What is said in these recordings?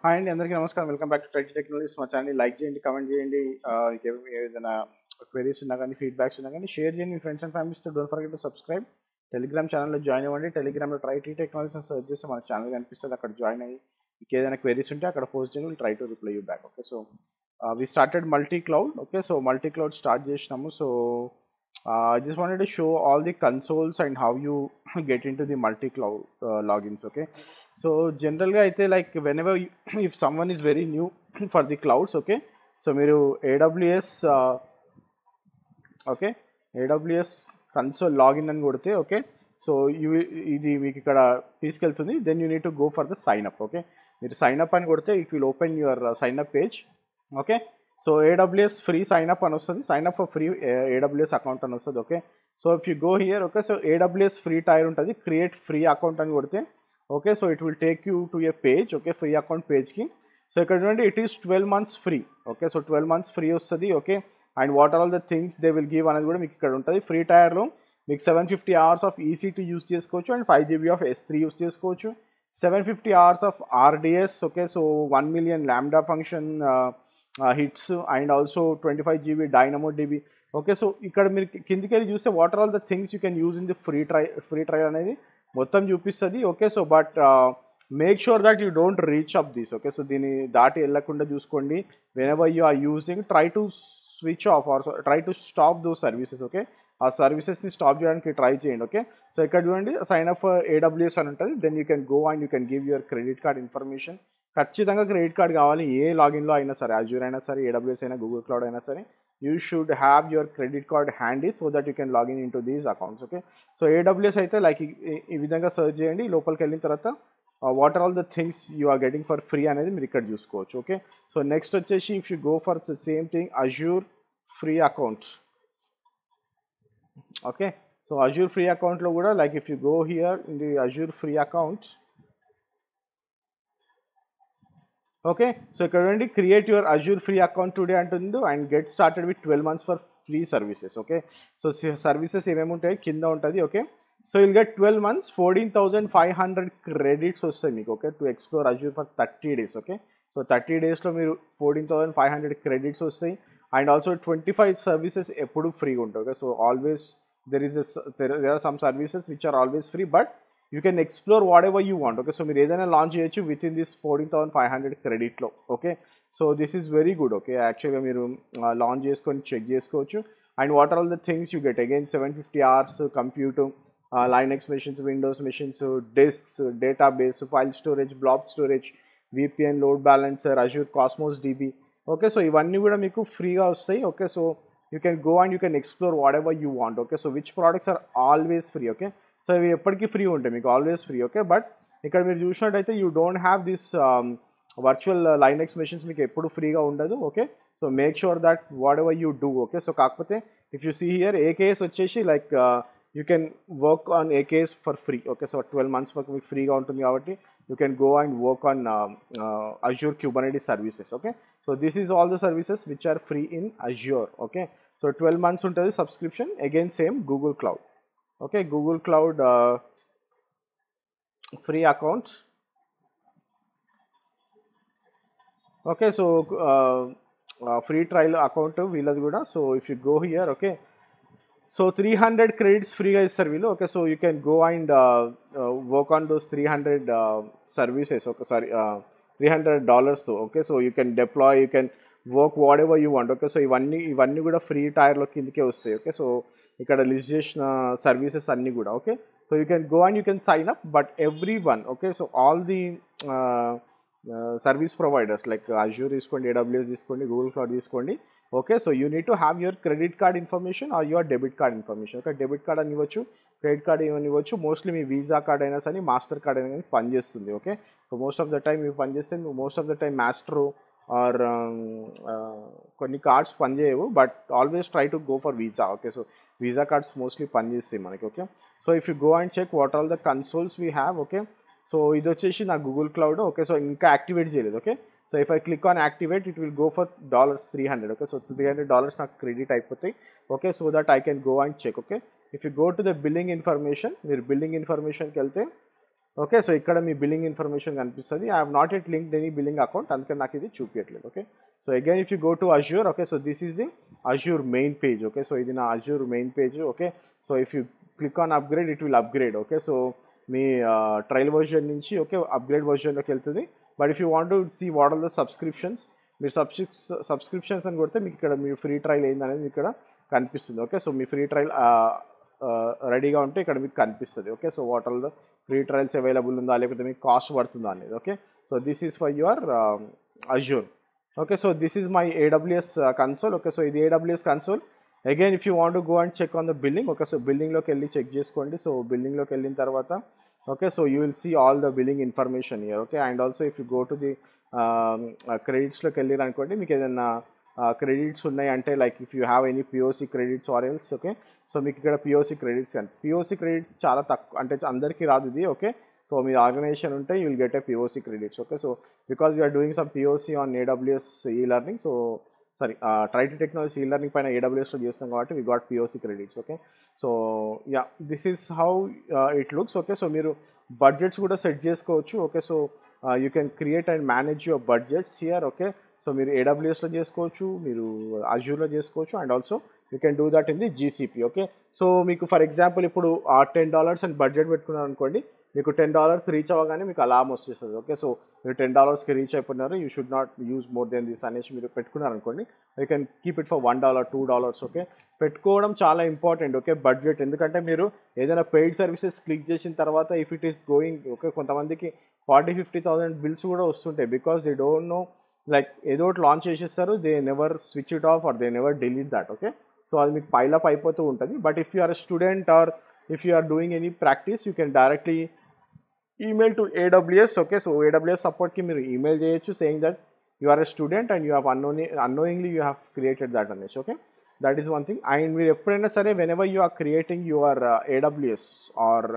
Hi అండి అందరికీ నమస్కారం welcome back to Tritee technologies మా ఛానల్ లైక్ చేయండి కమెంట్ చేయండి ఆ, మీకు ఏ- ఏదైనా క్వెరీస్ ఉన్నా కానీ ఫీడ్బ్యాక్స్ ఉన్నా కానీ షేర్ చేయండి మీ ఫ్రెండ్స్ అండ్ ఫ్యామిలీస్తో don't forget to subscribe Telegram ఛానల్లో జాయిన్ అవ్వండి టెలిగ్రామ్లో ట్రైటీ టెక్నాలజీస్ అని సెర్చ్ చేస్తే మన ఛానల్ కనిపిస్తుంది అక్కడ జాయిన్ అయ్యి మీకు ఏదైనా క్వెరీస్ ఉంటే అక్కడ పోస్ట్ చేయండి will try to reply you back okay so we started multi cloud okay so multi cloud start చేసినాము so I just wanted to show all the consoles and how you get into the multi cloud logins okay so జనరల్గా అయితే like whenever if someone is very new for the clouds okay so మీరు AWS okay AWS console login అని కొడితే okay so you ఇది మీకు ఇక్కడ తీసుకెళ్తుంది then you need to go for the sign up okay మీరు sign up అని కొడితే it will open your sign up page okay so AWS free sign up అని వస్తుంది sign up for free AWS account అని వస్తుంది okay so if you go here okay so AWS free tier ఉంటుంది create free account అని కొడితే okay so it will take you to a page okay free account పేజ్కి so ఇక్కడ చూడండి it is twelve months free okay so twelve months free వస్తుంది okay and what are all the things they will give అనేది కూడా మీకు ఇక్కడ ఉంటుంది free టైర్లో మీకు seven fifty hours of ECT use చేసుకోవచ్చు and five GB of S three use చేసుకోవచ్చు seven fifty hours of RDS okay so one million Lambda function hits and also twenty five GB Dynamo DB okay so ఇక్కడ మీరు కిందికి వెళ్ళి చూస్తే what are all the things you can use in the free try free trial అనేది మొత్తం చూపిస్తుంది okay so but make sure that you don't reach up this okay so దీన్ని దాటి వెళ్ళకుండా చూసుకోండి whenever you are using try to switch off or try to stop those services okay ఆ సర్వీసెస్ని stop చేయడానికి ట్రై చేయండి okay so ఇక్కడ చూడండి సైన్ అప్ ఏడబ్ల్యూఎస్ అని ఉంటుంది then you can go and you can give your credit card information ఖచ్చితంగా credit card కావాలి ఏ లాగిన్లో అయినా సరే అజ్యూర్ అయినా సరే ఏడబ్ల్యూఎస్ అయినా గూగుల్ క్లౌడ్ అయినా సరే you should have your credit card handy so that you can login into these accounts okay so AWS అయితే లైక్ ఈ విధంగా సర్చ్ చేయండి లోపలికి వెళ్ళిన తర్వాత what are all the things you are getting for free అనేది మీరు ఇక్కడ చూసుకోవచ్చు ఓకే సో నెక్స్ట్ వచ్చేసి if you go for same thing Azure free account okay so Azure free అకౌంట్లో కూడా like if you go here in the Azure free account okay so ఇక్కడ నుండి create your Azure free account today అంటుంది and get started with twelve months for free services okay so services ఏమేమి ఉంటాయి కింద ఉంటుంది okay so will get twelve months fourteen thousand five hundred credits వస్తాయి మీకు okay to explore Azure for thirty days okay so thirty డేస్లో మీరు fourteen thousand five hundred credits వస్తాయి and also twenty five services ఎప్పుడు ఫ్రీగా ఉంటాయి okay so always there is there are some services which are always free but you can explore whatever you want okay so మీరు ఏదైనా launch చేయొచ్చు within this fourteen thousand five hundred క్రెడిట్లో okay so this is very good okay యాక్చువల్గా మీరు launch చేసుకొని check చేసుకోవచ్చు and what are all the things you get again seven fifty hours computer Linux machines Windows machines disks database file storage black storage VPN load balancer Azure Cosmos DB okay so ఇవన్నీ కూడా మీకు ఫ్రీగా వస్తాయి okay so you can go and you can explore whatever you want okay so which products are always free okay so ఇవి ఎప్పటికీ free ఉంటాయి మీకు always free okay but ఇక్కడ మీరు చూసినట్టయితే you don't have this virtual Linux machines మీకు ఎప్పుడు ఫ్రీగా ఉండదు okay so make sure that whatever you do okay so కాకపోతే if you see here AKS వచ్చేసి like you can work on AKS for free okay so twelve months వరకు మీకు ఫ్రీగా ఉంటుంది కాబట్టి you can go and work on Azure Kubernetes services okay so this is all the services which are free in Azure okay so twelve months ఉంటుంది subscription again same Google cloud okay Google cloud free account okay so free trial account వీళ్ళది కూడా so if you go here okay so three hundred credits ఫ్రీగా ఇస్తారు వీళ్ళు okay so you can go and work on those three hundred services ఒకసారి three hundred డాలర్స్తో okay so you can deploy you can work whatever you want okay so ఇవన్నీ ఇవన్నీ కూడా free టైర్లో కిందకే వస్తాయి ఓకే సో ఇక్కడ list చేసిన services అన్నీ కూడా okay so you can go and you can sign up but every one okay so all the service providers like Azure తీసుకోండి ఏడబ్ల్యూఎస్ తీసుకోండి గూగుల్ క్లౌడ్ తీసుకోండి okay so you need to have your credit card information or your debit card information okay debit card అని ఇవ్వచ్చు credit card ఏమని ఇవ్వచ్చు mostly మీ visa card అయినా సరే master card అయినా కానీ పనిచేస్తుంది okay so most of the time ఇవి పనిచేస్తే most of the time Maestro or కొన్ని కార్డ్స్ పనిచేయవు but always try to go for Visa okay so Visa cards mostly పనిచేస్తాయి మనకి okay so if you go and check what all the consoles we have okay so ఇది వచ్చేసి నా Google cloud okay so ఇంకా activate చేయలేదు okay so if I click on activate it will go for dollars three hundred okay so three hundred dollars నాకు credit అయిపోతాయి okay so that I can go and check okay if you go to the billing information మీరు billing ఇన్ఫర్మేషన్కి వెళ్తే okay so ఇక్కడ మీ billing information కనిపిస్తుంది I have not yet link any billing account అందుకని నాకు ఇది చూపించట్లేదు okay so again if you go to Azure okay so this is the Azure main page okay so ఇది నా Azure main page okay so if you click on upgrade it will upgrade okay so మీ trial version నుంచి okay upgrade వర్షన్లోకి వెళ్తుంది but if you want to see what are the subscriptions మీరు సబ్స్క్రిప్ subscriptions అని కొడితే మీకు ఇక్కడ మీ ఫ్రీ ట్రయల్ ఏందనేది మీకు ఇక్కడ కనిపిస్తుంది ఓకే సో మీ ఫ్రీ ట్రయల్ రెడీగా ఉంటే ఇక్కడ మీకు కనిపిస్తుంది okay so what all the free trials available ఉందా లేకపోతే మీకు కాస్ట్ పడుతుందా అనేది okay so this is for your Azure okay so this is my AWS console ఓకే సో ఇది AWS console again if you want go and check on the billing okay so బిల్డింగ్లోకి వెళ్ళి చెక్ చేసుకోండి సో బిల్డింగ్లోకి వెళ్ళిన తర్వాత okay so you will see all the billing information here okay and also if you go to the క్రెడిట్స్లోకి వెళ్ళారు అనుకోండి మీకు ఏదైనా క్రెడిట్స్ ఉన్నాయి అంటే like if you have any POC credits or else okay so మీకు ఇక్కడ పిఓసి క్రెడిట్స్ అని పిఓసి క్రెడిట్స్ చాలా తక్కువ అంటే అందరికీ రాదు ఇది ఓకే సో మీ ఆర్గనైజేషన్ ఉంటే you will get a POC credits okay so because you're doing some POC on AWS ఈ లెర్నింగ్ సో సారీ ట్రైటీ టెక్నాలజీ ఈ లెర్నింగ్ పైన ఏడబ్ల్యూఎస్లో చేస్తున్నాం కాబట్టి we got POC credits okay so yeah this is how it looks okay so మీరు budgets కూడా set చేసుకోవచ్చు okay so you can create and manage your budgets here okay so మీరు ఏడబ్ల్యూఎస్లో చేసుకోవచ్చు మీరు అజ్యూర్లో చేసుకోవచ్చు and also you can do that in the GCP okay so మీకు ఫర్ ఎగ్జాంపుల్ ఇప్పుడు ఆ టెన్ డాలర్స్ అండ్ బడ్జెట్ పెట్టుకున్నారు అనుకోండి మీకు టెన్ డాలర్స్ రీచ్ అవ్వగానే మీకు అలారం వచ్చేస్తుంది ఓకే సో మీరు టెన్ డాలర్స్కి రీచ్ అయిపోయినారు you should not use more than this అనేసి మీరు పెట్టుకున్నారు అనుకోండి you can keep it for one dollar two dollars okay పెట్టుకోవడం చాలా ఇంపార్టెంట్ ఓకే బడ్జెట్ ఎందుకంటే మీరు ఏదైనా పెయిడ్ సర్వీసెస్ క్లిక్ చేసిన తర్వాత if it is going okay కొంతమందికి ఫార్టీ ఫిఫ్టీ థౌసండ్ బిల్స్ కూడా వస్తుంటాయి because they don't know like ఏదో ఒకటి లాంచ్ చేసేస్తారు they never switch it off or they never delete that okay so అది మీకు పైలప్ అయిపోతూ ఉంటుంది but if you are student or if you are doing any practice you can directly email to AWS okay so AWS సపోర్ట్కి మీరు email చేయొచ్చు saying that you are a student and you have అన్నోని annoyingly you have created that అనేసి okay that is one thing and మీరు ఎప్పుడైనా సరే whenever you are creating your AWS or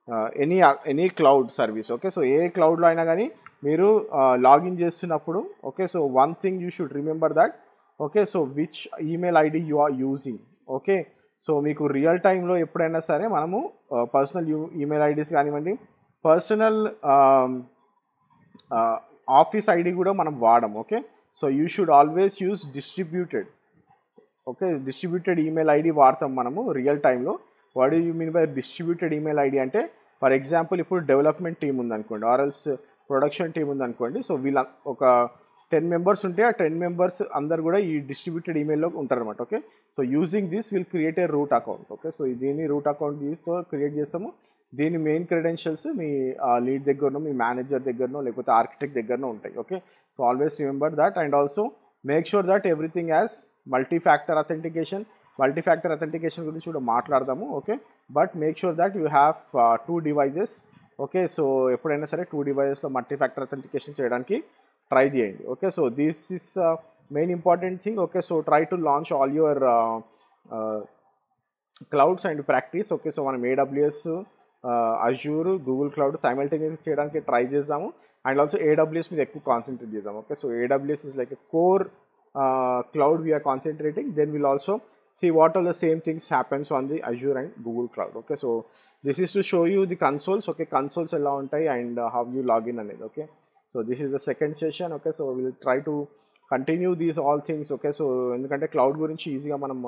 any any cloud service okay so ఏ క్లౌడ్లో అయినా కానీ మీరు లాగిన్ చేస్తున్నప్పుడు okay so one thing you should remember that okay so which email ID you are using okay so మీకు real టైంలో ఎప్పుడైనా సరే మనము పర్సనల్ యూ ఈమెయిల్ ఐడీస్ కానివ్వండి పర్సనల్ ఆఫీస్ ఐడి కూడా మనం వాడం okay so you should always use distributed okay distributed email ID వాడతాం మనము రియల్ టైంలో what you mean by distributed email ID అంటే ఫర్ ఎగ్జాంపుల్ ఇప్పుడు డెవలప్మెంట్ టీమ్ ఉందనుకోండి ఆర్ఎల్స్ ప్రొడక్షన్ టీమ్ ఉందనుకోండి సో వీళ్ళ ఒక టెన్ మెంబర్స్ ఉంటే ఆ టెన్ మెంబర్స్ అందరు కూడా ఈ డిస్ట్రిబ్యూటెడ్ ఈమెయిల్లో ఉంటారనమాట okay so using this will create a root account okay so దీన్ని రూట్ అకౌంట్ దీంతో క్రియేట్ చేస్తాము దీని మెయిన్ క్రెడెన్షియల్స్ మీ లీడ్ దగ్గరనో మీ మేనేజర్ దగ్గరనో లేకపోతే ఆర్కిటెక్ట్ దగ్గరనో ఉంటాయి okay so always remember that and also make sure that everything as multi factor authentication multi factor authentication గురించి కూడా మాట్లాడదాము okay but make sure that you have two devices okay so ఎప్పుడైనా సరే two డివైజెస్లో multi factor authentication చేయడానికి try చేయండి okay so this is main important thing okay so try to launch all your clouds and practice okay so మనం AWS Azure Google cloud simultaneous చేయడానికి try చేద్దాము and also AWS మీద ఎక్కువ concentrate చేద్దాం okay so AWS is like a core cloud we're concentrating then will also see what all the same things happens on the Azure and Google Cloud. Okay, so this is to show you the consoles. Okay, consoles ఎలా ఉంటాయి and uh, how you log in అనేది. Okay, so this is the second session. Okay, so we'll try to continue these all things okay so ఎందుకంటే cloud గురించి ఈజీగా మనం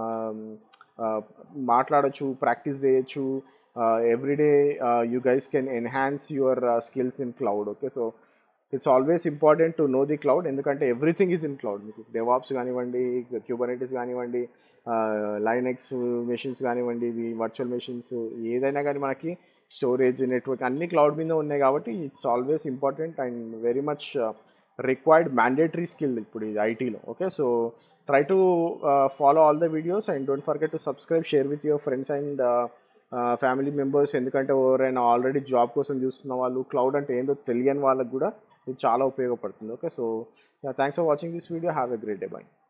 మాట్లాడచ్చు practice చేయొచ్చు everyday you guys can enhance your skills in cloud okay so it's always important to know the cloud ఎందుకంటే everything is in cloud మీకు DevOps కానివ్వండి Kubernetes కానివ్వండి లైనెక్స్ మెషిన్స్ కానివ్వండి ఇవి వర్చువల్ మెషిన్స్ ఏదైనా కానీ మనకి స్టోరేజ్ నెట్వర్క్ అన్ని క్లౌడ్ మీద ఉన్నాయి కాబట్టి it's always important and very much required mandatory skill ఇప్పుడు ఇది ఐటీలో okay so try to follow all the videos and don't forget to subscribe share with your friends and family members ఎందుకంటే ఎవరైనా already job కోసం చూస్తున్న వాళ్ళు cloud అంటే ఏందో తెలియని వాళ్ళకి కూడా ఇది చాలా ఉపయోగపడుతుంది okay so thanks for watching this video have a great day by